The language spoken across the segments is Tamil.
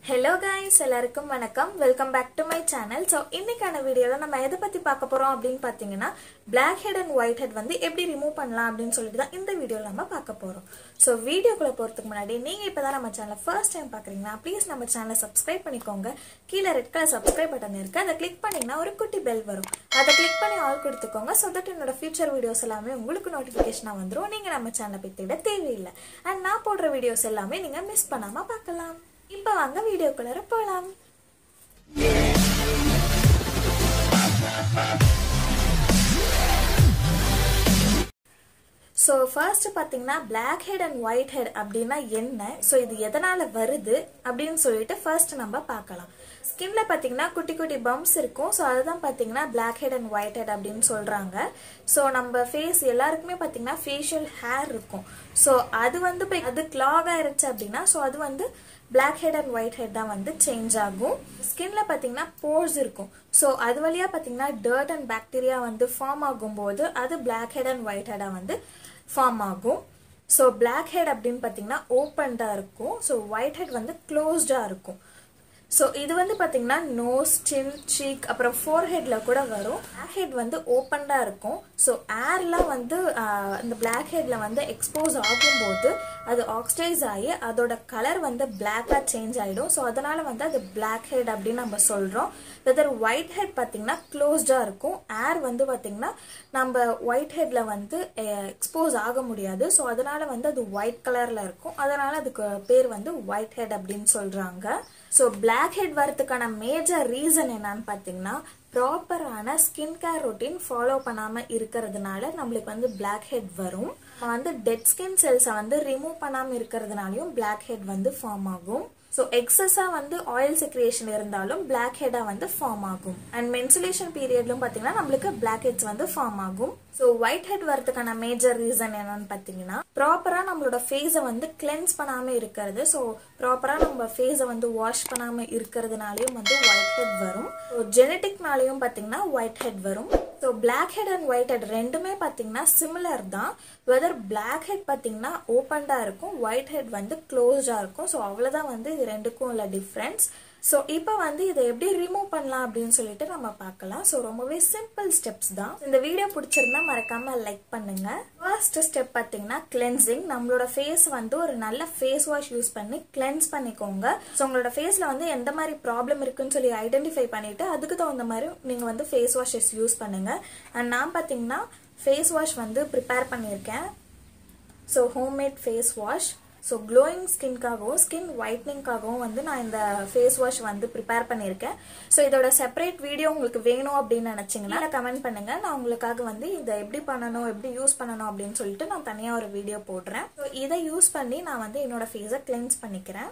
ஹலோ கைஸ் எல்லாருக்கும் வணக்கம் welcome back to my channel so இன்னைக்கான வீடியோவில் நம்ம எதை பற்றி பார்க்க போகிறோம் அப்படின்னு பார்த்தீங்கன்னா black head and white head வந்து எப்படி ரிமூவ் பண்ணலாம் அப்படின்னு சொல்லிட்டு தான் இந்த வீடியோவில் நம்ம பார்க்க போகிறோம் ஸோ வீடியோக்குள்ளே போகிறதுக்கு முன்னாடி நீங்கள் இப்போ தான் நம்ம சேனலை ஃபர்ஸ்ட் டைம் பார்க்குறீங்கன்னா ப்ளீஸ் நம்ம சேனலை சப்ஸ்கிரைப் பண்ணிக்கோங்க கீழே ரெட் கலர் சப்ஸ்கிரைப் பட்டன் இருக்குது அதை கிளிக் பண்ணிங்கன்னா ஒரு குட்டி பெல் வரும் அதை கிளிக் பண்ணி ஆல் கொடுத்துக்கோங்க ஸோ தட் என்னோட ஃபியூச்சர் வீடியோஸ் எல்லாமே உங்களுக்கு நோட்டிஃபிகேஷனாக வந்துடும் நீங்கள் நம்ம சேனலை போய் தேட தேவையில்லை அண்ட் நான் போடுற வீடியோஸ் எல்லாமே நீங்கள் மிஸ் பண்ணாமல் பார்க்கலாம் இப்போ வாங்க வீடியோக்குள்ளார போகலாம் ஸோ ஃபர்ஸ்ட் பார்த்தீங்கன்னா black head and white head அப்படின்னா என்ன ஸோ இது எதனால வருது அப்படின்னு சொல்லிட்டு ஃபர்ஸ்ட் நம்ம பார்க்கலாம் ஸ்கின்ல பார்த்தீங்கன்னா குட்டி குட்டி பம்ப்ஸ் இருக்கும் ஸோ அதுதான் பார்த்தீங்கன்னா black head and white head அப்படின்னு சொல்றாங்க ஸோ நம்ம ஃபேஸ் எல்லாருக்குமே பார்த்தீங்கன்னா ஃபேஷியல் ஹேர் இருக்கும் ஸோ அது வந்து இப்போ அது கிளாக் ஆயிருச்சு அப்படின்னா ஸோ அது வந்து black head and white head தான் வந்து சேஞ்ச் ஆகும் ஸ்கின்ல பார்த்தீங்கன்னா போர்ஸ் இருக்கும் ஸோ அது வழியாக பார்த்தீங்கன்னா டர்ட் அண்ட் பாக்டீரியா வந்து ஃபார்ம் ஆகும்போது அது பிளாக் ஹெட் அண்ட் ஒயிட் ஹெடாக வந்து ஃபார்ம் ஆகும் ஸோ பிளாக் ஹெட் அப்படின்னு பார்த்தீங்கன்னா ஓப்பன்டாக இருக்கும் ஸோ ஒயிட் ஹெட் வந்து க்ளோஸ்டாக இருக்கும் ஸோ இது வந்து பார்த்தீங்கன்னா நோஸ் சின் சீக் அப்புறம் ஃபோர் ஹெட்ல கூட வரும் பிளாக் ஹெட் வந்து ஓப்பன்டாக இருக்கும் ஸோ ஏர்லாம் வந்து இந்த பிளாக் ஹெட்ல வந்து எக்ஸ்போஸ் ஆகும்போது அது ஆக்சிடைஸ் ஆகி அதோட கலர் வந்து பிளாக்காக சேஞ்ச் ஆகிடும் ஸோ அதனால வந்து அது பிளாக் ஹெட் அப்படின்னு நம்ம சொல்கிறோம் வெதர் ஒயிட் ஹெட் பார்த்தீங்கன்னா க்ளோஸ்டாக இருக்கும் ஏர் வந்து பார்த்தீங்கன்னா நம்ம ஒயிட் ஹெட்ல வந்து எக்ஸ்போஸ் ஆக முடியாது ஸோ அதனால வந்து அது ஒயிட் கலரில் இருக்கும் அதனால அதுக்கு பேர் வந்து ஒயிட் ஹெட் அப்படின்னு சொல்கிறாங்க ஸோ பிளாக் ஹெட் வரதுக்கான மேஜர் ரீசன் என்னன்னு பார்த்தீங்கன்னா ப்ராப்பரான ஸ்கின் கேர் ரொட்டீன் ஃபாலோ பண்ணாமல் இருக்கிறதுனால நம்மளுக்கு வந்து பிளாக் ஹெட் வரும் வந்து டெட் ஸ்கின் செல்ஸை வந்து ரிமூவ் பண்ணாமல் இருக்கிறதுனாலையும் பிளாக் ஹெட் வந்து ஃபார்ம் ஆகும் ஸோ எக்ஸஸாக வந்து ஆயில் செக்ரியேஷன் இருந்தாலும் பிளாக் ஹெடாக வந்து ஃபார்ம் ஆகும் அண்ட் மென்சுலேஷன் பீரியட்லும் பார்த்தீங்கன்னா நம்மளுக்கு பிளாக் ஹெட்ஸ் வந்து ஃபார்ம் ஆகும் ஸோ ஒயிட் ஹெட் வரதுக்கான மேஜர் ரீசன் என்னன்னு பார்த்தீங்கன்னா ப்ராப்பராக நம்மளோட ஃபேஸை வந்து கிளென்ஸ் பண்ணாமல் இருக்கிறது ஸோ ப்ராப்பராக நம்ம ஃபேஸை வந்து வாஷ் பண்ணாமல் இருக்கிறதுனாலையும் வந்து ஒயிட் ஹெட் வரும் ஸோ ஜெனட்டிக்னாலையும் பார்த்தீங்கன்னா ஒயிட் ஹெட் வரும் so black head and white head ரெண்டுமே பார்த்தீங்கன்னா சிமிலர் தான் வெதர் பிளாக் ஹெட் பார்த்தீங்கன்னா ஓப்பன்டாக இருக்கும் ஒயிட் ஹெட் வந்து க்ளோஸ்டாக இருக்கும் ஸோ அவ்வளோதான் வந்து இது ரெண்டுக்கும் உள்ள டிஃப்ரென்ஸ் ஸோ இப்போ வந்து இதை எப்படி ரிமூவ் பண்ணலாம் அப்படின்னு சொல்லிட்டு நம்ம பார்க்கலாம் ஸோ ரொம்பவே சிம்பிள் ஸ்டெப்ஸ் தான் இந்த வீடியோ பிடிச்சிருந்தா மறக்காம லைக் பண்ணுங்க ஃபர்ஸ்ட் ஸ்டெப் பார்த்தீங்கன்னா கிளென்சிங் நம்மளோட ஃபேஸ் வந்து ஒரு நல்ல ஃபேஸ் வாஷ் யூஸ் பண்ணி கிளென்ஸ் பண்ணிக்கோங்க ஸோ உங்களோட ஃபேஸ்ல வந்து எந்த மாதிரி ப்ராப்ளம் இருக்குன்னு சொல்லி ஐடென்டிஃபை பண்ணிட்டு அதுக்கு தகுந்த மாதிரி நீங்க வந்து ஃபேஸ் வாஷஸ் யூஸ் பண்ணுங்க அண்ட் நான் பார்த்தீங்கன்னா ஃபேஸ் வாஷ் வந்து ப்ரிப்பேர் பண்ணியிருக்கேன் so homemade face wash so glowing ஸ்கின்காகவும் ஸ்கின் ஒயிட்னிங்காகவும் வந்து நான் இந்த ஃபேஸ் வாஷ் வந்து ப்ரிப்பேர் பண்ணியிருக்கேன் ஸோ இதோட செப்பரேட் வீடியோ உங்களுக்கு வேணும் அப்படின்னு நினச்சிங்கன்னா கமெண்ட் பண்ணுங்க நான் உங்களுக்காக வந்து இதை எப்படி பண்ணணும் எப்படி யூஸ் பண்ணணும் அப்படின்னு சொல்லிட்டு நான் தனியாக ஒரு வீடியோ போடுறேன் ஸோ இதை யூஸ் பண்ணி நான் வந்து என்னோட ஃபேஸை கிளென்ஸ் பண்ணிக்கிறேன்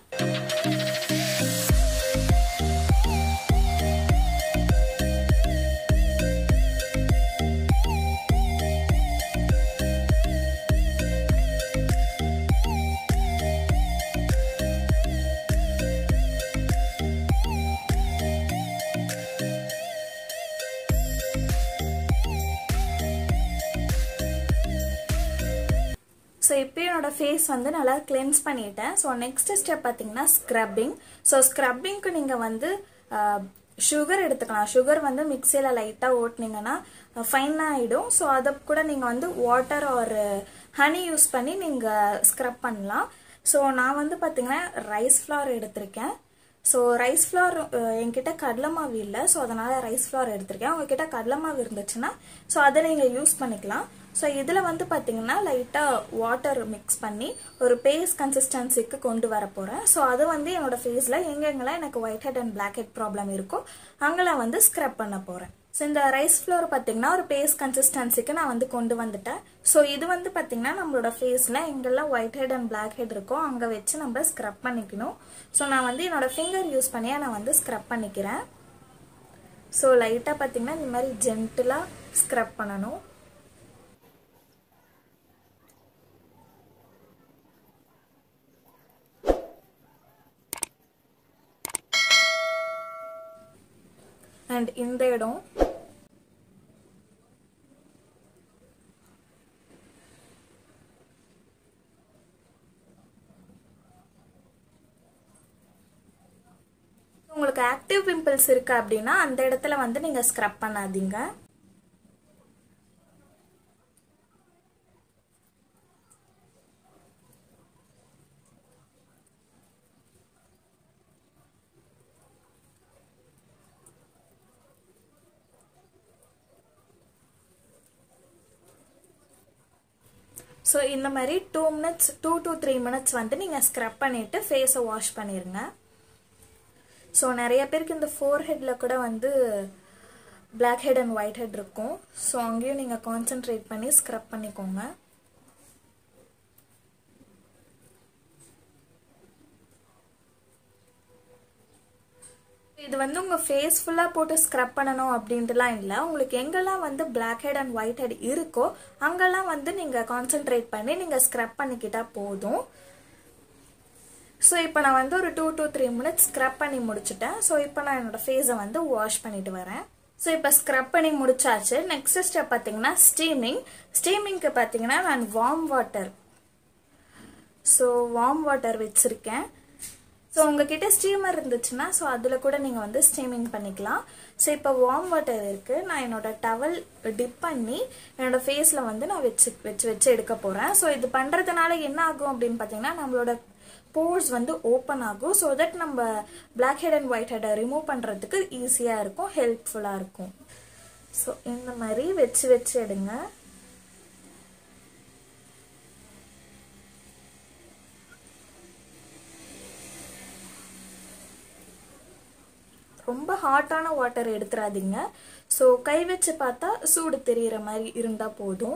ஸோ இப்போ என்னோட ஃபேஸ் வந்து நல்லா கிளென்ஸ் பண்ணிட்டேன் ஸோ நெக்ஸ்ட் ஸ்டெப் பார்த்தீங்கன்னா ஸ்க்ரப்பிங் ஸோ ஸ்க்ரப்பிங்க்கு நீங்கள் வந்து சுகர் எடுத்துக்கலாம் சுகர் வந்து மிக்சியில் லைட்டாக ஓட்டினீங்கன்னா ஃபைனாக ஆகிடும் ஸோ அதை கூட நீங்கள் வந்து வாட்டர் ஒரு ஹனி யூஸ் பண்ணி நீங்கள் ஸ்க்ரப் பண்ணலாம் ஸோ நான் வந்து பார்த்தீங்கன்னா ரைஸ் ஃப்ளார் எடுத்திருக்கேன் ஸோ ரைஸ் ஃப்ளார் என்கிட்ட கடலை மாவு இல்லை ஸோ அதனால் ரைஸ் ஃப்ளார் எடுத்திருக்கேன் உங்ககிட்ட கடலை மாவு இருந்துச்சுன்னா ஸோ அதை நீங்கள் யூஸ் பண்ணிக்கலாம் ஸோ இதில் வந்து பார்த்தீங்கன்னா லைட்டாக வாட்டர் மிக்ஸ் பண்ணி ஒரு பேஸ்ட் கன்சிஸ்டன்சிக்கு கொண்டு வர போகிறேன் ஸோ அது வந்து என்னோட ஃபேஸில் எங்கெங்கெல்லாம் எனக்கு white head and black head problem இருக்கோ அங்கெல்லாம் வந்து ஸ்க்ரப் பண்ண போகிறேன் ஸோ இந்த ரைஸ் ஃப்ளோர் பார்த்தீங்கன்னா ஒரு பேஸ்ட் கன்சிஸ்டன்சிக்கு நான் வந்து கொண்டு வந்துட்டேன் ஸோ இது வந்து பார்த்தீங்கன்னா நம்மளோட ஃபேஸில் எங்கெல்லாம் white head and black head இருக்கோ அங்கே வச்சு நம்ம ஸ்க்ரப் பண்ணிக்கணும் ஸோ நான் வந்து என்னோட ஃபிங்கர் யூஸ் பண்ணியே நான் வந்து ஸ்க்ரப் பண்ணிக்கிறேன் ஸோ லைட்டாக பார்த்தீங்கன்னா இந்த மாதிரி ஜென்டிலாக ஸ்க்ரப் பண்ணணும் அண்ட் இந்த இடம் உங்களுக்கு ஆக்டிவ் பிம்பிள்ஸ் இருக்கு அப்படின்னா அந்த இடத்துல வந்து நீங்கள் ஸ்க்ரப் பண்ணாதீங்க ஸோ இந்த மாதிரி two minutes two to three minutes வந்து நீங்கள் ஸ்க்ரப் பண்ணிவிட்டு ஃபேஸை வாஷ் பண்ணிடுங்க ஸோ நிறைய பேருக்கு இந்த ஃபோர் ஹெட்டில் கூட வந்து black head and white head இருக்கும் ஸோ அங்கேயும் நீங்கள் கான்சென்ட்ரேட் பண்ணி ஸ்க்ரப் பண்ணிக்கோங்க இது வந்து உங்கள் ஃபேஸ் ஃபுல்லாக போட்டு ஸ்க்ரப் பண்ணணும் அப்படின்ட்டுலாம் இல்லை உங்களுக்கு எங்கெல்லாம் வந்து black head and white head இருக்கோ அங்கெல்லாம் வந்து நீங்கள் கான்சென்ட்ரேட் பண்ணி நீங்கள் ஸ்க்ரப் பண்ணிக்கிட்டால் போதும் ஸோ இப்போ நான் வந்து ஒரு two two three minutes scrub பண்ணி முடிச்சுட்டேன் ஸோ இப்போ நான் என்னோட ஃபேஸை வந்து வாஷ் பண்ணிட்டு வரேன் ஸோ இப்போ ஸ்க்ரப் பண்ணி முடிச்சாச்சு நெக்ஸ்ட் ஸ்டெப் பார்த்தீங்கன்னா ஸ்டீமிங் ஸ்டீமிங்க்கு பார்த்தீங்கன்னா நான் warm water so warm water வச்சுருக்கேன் ஸோ உங்ககிட்ட ஸ்டீமர் இருந்துச்சுன்னா ஸோ அதில் கூட நீங்கள் வந்து ஸ்டீமிங் பண்ணிக்கலாம் ஸோ இப்போ வார்ம் வாட்டர் இருக்குது நான் என்னோட டவல் டிப் பண்ணி என்னோட ஃபேஸில் வந்து நான் வச்சு வச்சு வச்சு எடுக்க போகிறேன் ஸோ இது பண்ணுறதுனால என்ன ஆகும் அப்படின்னு பார்த்தீங்கன்னா நம்மளோட போர்ஸ் வந்து ஓப்பன் ஆகும் ஸோ தட் நம்ம பிளாக் ஹெட் அண்ட் ஒயிட் ஹெட்டை ரிமூவ் பண்ணுறதுக்கு ஈஸியாக இருக்கும் ஹெல்ப்ஃபுல்லாக இருக்கும் ஸோ இந்த மாதிரி வச்சு வச்சு எடுங்க ரொம்ப ஹாட்டான வாட்டர் எடுத்துடாதீங்க ஸோ கை வச்சு பார்த்தா சூடு தெரியிற மாதிரி இருந்தால் போதும்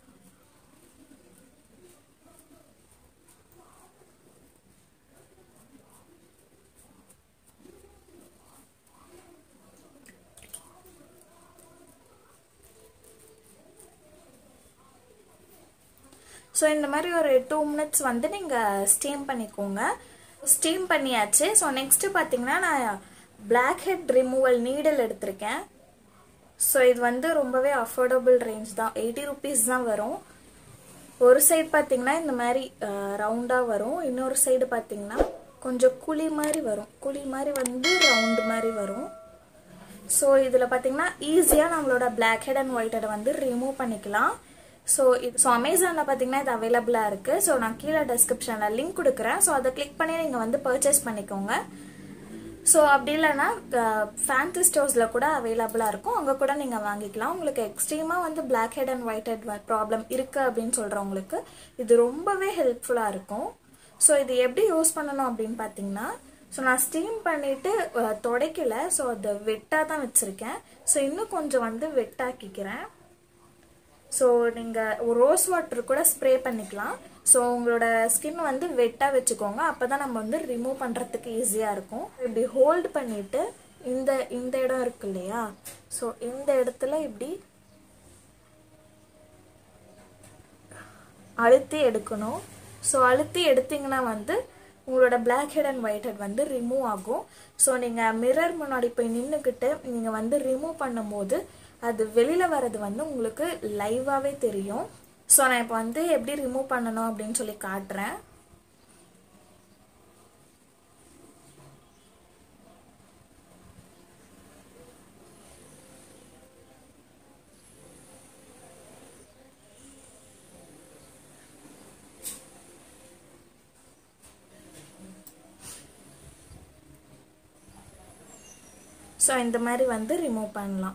ஸோ இந்த மாதிரி ஒரு டூ மினிட்ஸ் வந்து நீங்கள் ஸ்டீம் பண்ணிக்கோங்க ஸ்டீம் பண்ணியாச்சு ஸோ நெக்ஸ்ட்டு பார்த்தீங்கன்னா நான் பிளாக் ஹெட் ரிமூவல் நீடல் எடுத்திருக்கேன் ஸோ இது வந்து ரொம்பவே அஃபோர்டபுள் ரேஞ்ச் தான் எயிட்டி ருபீஸ் தான் வரும் ஒரு சைடு பார்த்தீங்கன்னா இந்த மாதிரி ரவுண்டாக வரும் இன்னொரு சைடு பார்த்தீங்கன்னா கொஞ்சம் குழி மாதிரி வரும் குழி மாதிரி வந்து ரவுண்டு மாதிரி வரும் ஸோ இதில் பார்த்தீங்கன்னா ஈஸியாக நம்மளோட black head and white head வந்து ரிமூவ் பண்ணிக்கலாம் ஸோ இது ஸோ அமேசானில் பார்த்தீங்கன்னா இது அவைலபிளாக இருக்குது ஸோ நான் கீழே டெஸ்கிரிப்ஷனில் லிங்க் கொடுக்குறேன் ஸோ அதை கிளிக் பண்ணி நீங்கள் வந்து பர்ச்சேஸ் பண்ணிக்கோங்க ஸோ அப்படி இல்லைன்னா ஃபேன்சி ஸ்டோர்ஸில் கூட அவைலபிளாக இருக்கும் அங்கே கூட நீங்கள் வாங்கிக்கலாம் உங்களுக்கு எக்ஸ்ட்ரீமாக வந்து black head and white head problem இருக்குது அப்படின்னு சொல்கிறவங்களுக்கு இது ரொம்பவே ஹெல்ப்ஃபுல்லாக இருக்கும் ஸோ இது எப்படி யூஸ் பண்ணணும் அப்படின்னு பார்த்தீங்கன்னா ஸோ நான் ஸ்டீம் பண்ணிவிட்டு துடைக்கல ஸோ அது வெட்டாக தான் வச்சுருக்கேன் ஸோ இன்னும் கொஞ்சம் வந்து வெட்டாக்கிக்கிறேன் ஸோ நீங்கள் ரோஸ் வாட்டர் கூட ஸ்ப்ரே பண்ணிக்கலாம் ஸோ உங்களோட ஸ்கின் வந்து வெட்டாக வச்சுக்கோங்க அப்போ தான் நம்ம வந்து ரிமூவ் பண்ணுறதுக்கு ஈஸியாக இருக்கும் இப்படி ஹோல்ட் பண்ணிவிட்டு இந்த இந்த இடம் இருக்கு இல்லையா ஸோ இந்த இடத்துல இப்படி அழுத்தி எடுக்கணும் ஸோ அழுத்தி எடுத்தீங்கன்னா வந்து உங்களோட black head and white head வந்து ரிமூவ் ஆகும் ஸோ நீங்கள் மிரர் முன்னாடி போய் நின்றுக்கிட்டு நீங்கள் வந்து ரிமூவ் பண்ணும்போது அது வெளியில் வர்றது வந்து உங்களுக்கு லைவாகவே தெரியும் ஸோ நான் இப்போ வந்து எப்படி ரிமூவ் பண்ணணும் அப்படின்னு சொல்லி காட்டுறேன் ஸோ இந்த மாதிரி வந்து ரிமூவ் பண்ணலாம்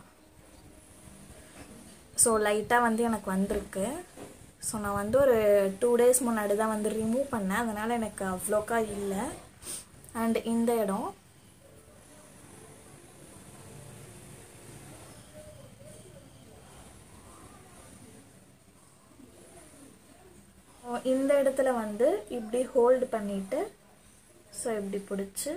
ஸோ லைட்டாக வந்து எனக்கு வந்திருக்கு ஸோ நான் வந்து ஒரு டூ டேஸ் முன்னாடி தான் வந்து ரிமூவ் பண்ணேன் அதனால் எனக்கு அவ்வளோக்கா இல்லை அண்ட் இந்த இடம் இந்த இடத்துல வந்து இப்படி ஹோல்டு பண்ணிட்டு ஸோ இப்படி பிடிச்சி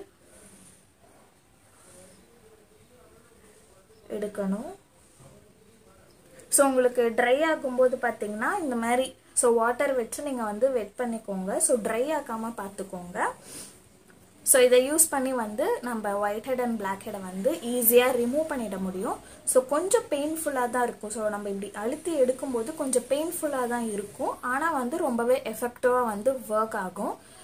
எடுக்கணும் ஸோ உங்களுக்கு ட்ரை ஆகும்போது பார்த்தீங்கன்னா இந்த மாதிரி ஸோ வாட்டர் வச்சு நீங்கள் வந்து வெட் பண்ணிக்கோங்க ஸோ ட்ரை ஆக்காமல் பார்த்துக்கோங்க ஸோ இதை யூஸ் பண்ணி வந்து நம்ம ஒயிட் ஹெட் அண்ட் பிளாக் ஹெடை வந்து ஈஸியாக ரிமூவ் பண்ணிட முடியும் ஸோ கொஞ்சம் பெயின்ஃபுல்லாக தான் இருக்கும் ஸோ நம்ம இப்படி அழுத்தி எடுக்கும்போது கொஞ்சம் பெயின்ஃபுல்லாக தான் இருக்கும் ஆனால் வந்து ரொம்பவே எஃபெக்டிவாக வந்து ஒர்க் ஆகும்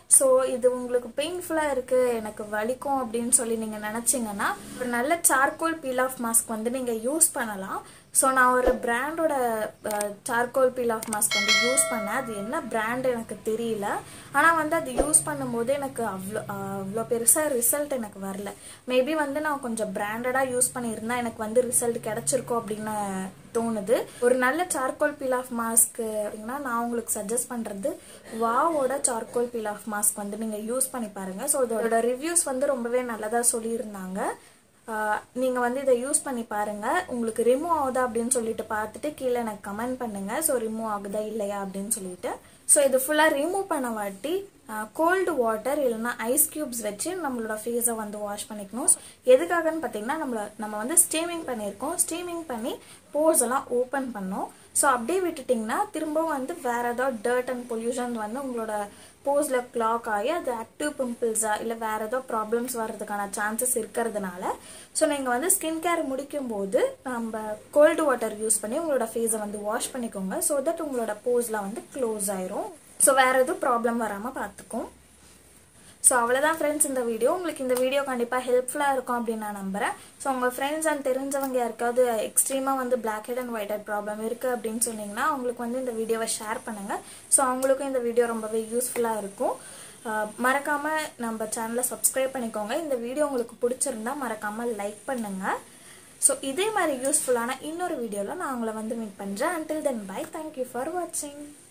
ஸோ இது உங்களுக்கு பெயின்ஃபுல்லாக இருக்குது எனக்கு வலிக்கும் அப்படின்னு சொல்லி நீங்கள் நினச்சிங்கன்னா ஒரு நல்ல சார்கோல் பீல் ஆஃப் மாஸ்க் வந்து நீங்கள் யூஸ் பண்ணலாம் ஸோ நான் ஒரு பிராண்டோட சார்கோல் பீல் ஆஃப் மாஸ்க் வந்து யூஸ் பண்ணேன் அது என்ன பிராண்ட் எனக்கு தெரியல ஆனால் வந்து அது யூஸ் பண்ணும்போது எனக்கு அவ்வளோ அவ்வளோ பெருசாக ரிசல்ட் எனக்கு வரல மேபி வந்து நான் கொஞ்சம் பிராண்டடாக யூஸ் பண்ணியிருந்தா எனக்கு வந்து ரிசல்ட் கிடச்சிருக்கோம் அப்படின்னு தோணுது ஒரு நல்ல சார்கோல் பீல் ஆஃப் மாஸ்க் அப்படின்னா நான் உங்களுக்கு சஜஸ்ட் பண்ணுறது வாவோட சார்கோல் பீல் ஆஃப் மாஸ்க் வந்து நீங்கள் யூஸ் பண்ணி பாருங்கள் ஸோ இதோட ரிவ்யூஸ் வந்து ரொம்பவே நல்லதாக சொல்லியிருந்தாங்க நீங்கள் வந்து இதை யூஸ் பண்ணி பாருங்கள் உங்களுக்கு ரிமூவ் ஆகுதா அப்படின்னு சொல்லிட்டு பார்த்துட்டு கீழே எனக்கு கமெண்ட் பண்ணுங்கள் ஸோ ரிமூவ் ஆகுதா இல்லையா அப்படின்னு சொல்லிட்டு ஸோ இது ஃபுல்லாக ரிமூவ் பண்ண வாட்டி கோல்டு வாட்டர் இல்லைன்னா ஐஸ் க்யூப்ஸ் வச்சு நம்மளோட ஃபேஸை வந்து வாஷ் பண்ணிக்கணும் எதுக்காகன்னு பார்த்தீங்கன்னா நம்மள நம்ம வந்து ஸ்டீமிங் பண்ணியிருக்கோம் ஸ்டீமிங் பண்ணி போர்ஸ் எல்லாம் ஓப்பன் பண்ணோம் ஸோ அப்படியே விட்டுட்டிங்கன்னா திரும்பவும் வந்து வேறு ஏதாவது டர்ட் அண்ட் பொல்யூஷன் வந்து உங்களோட போஸில் கிளாக் ஆகி அது ஆக்டிவ் பிம்பிள்ஸா இல்லை வேறு ஏதோ ப்ராப்ளம்ஸ் வர்றதுக்கான சான்சஸ் இருக்கிறதுனால ஸோ நீங்கள் வந்து ஸ்கின் கேர் முடிக்கும் போது நம்ம கோல்டு வாட்டர் யூஸ் பண்ணி உங்களோட ஃபேஸை வந்து வாஷ் பண்ணிக்கோங்க ஸோ தட் உங்களோட போஸ்லாம் வந்து க்ளோஸ் ஆயிரும் ஸோ வேறு எதுவும் ப்ராப்ளம் வராமல் பார்த்துக்கும் ஸோ அவ்வளோதான் ஃப்ரெண்ட்ஸ் இந்த வீடியோ உங்களுக்கு இந்த வீடியோ கண்டிப்பாக ஹெல்ப்ஃபுல்லாக இருக்கும் அப்படின்னு நான் நம்புகிறேன் ஸோ உங்கள் ஃப்ரெண்ட்ஸ் அண்ட் தெரிஞ்சவங்க யாருக்காவது எக்ஸ்ட்ரீமாக வந்து black head and white head problem இருக்குது அப்படின்னு சொன்னீங்கன்னா அவங்களுக்கு வந்து இந்த வீடியோவை ஷேர் பண்ணுங்கள் ஸோ அவங்களுக்கும் இந்த வீடியோ ரொம்பவே யூஸ்ஃபுல்லாக இருக்கும் மறக்காமல் நம்ம சேனலை சப்ஸ்கிரைப் பண்ணிக்கோங்க இந்த வீடியோ உங்களுக்கு பிடிச்சிருந்தா மறக்காமல் லைக் பண்ணுங்கள் ஸோ இதே மாதிரி யூஸ்ஃபுல்லான இன்னொரு வீடியோவில் நான் உங்களை வந்து மீட் பண்ணுறேன் until then bye thank you for வாட்சிங்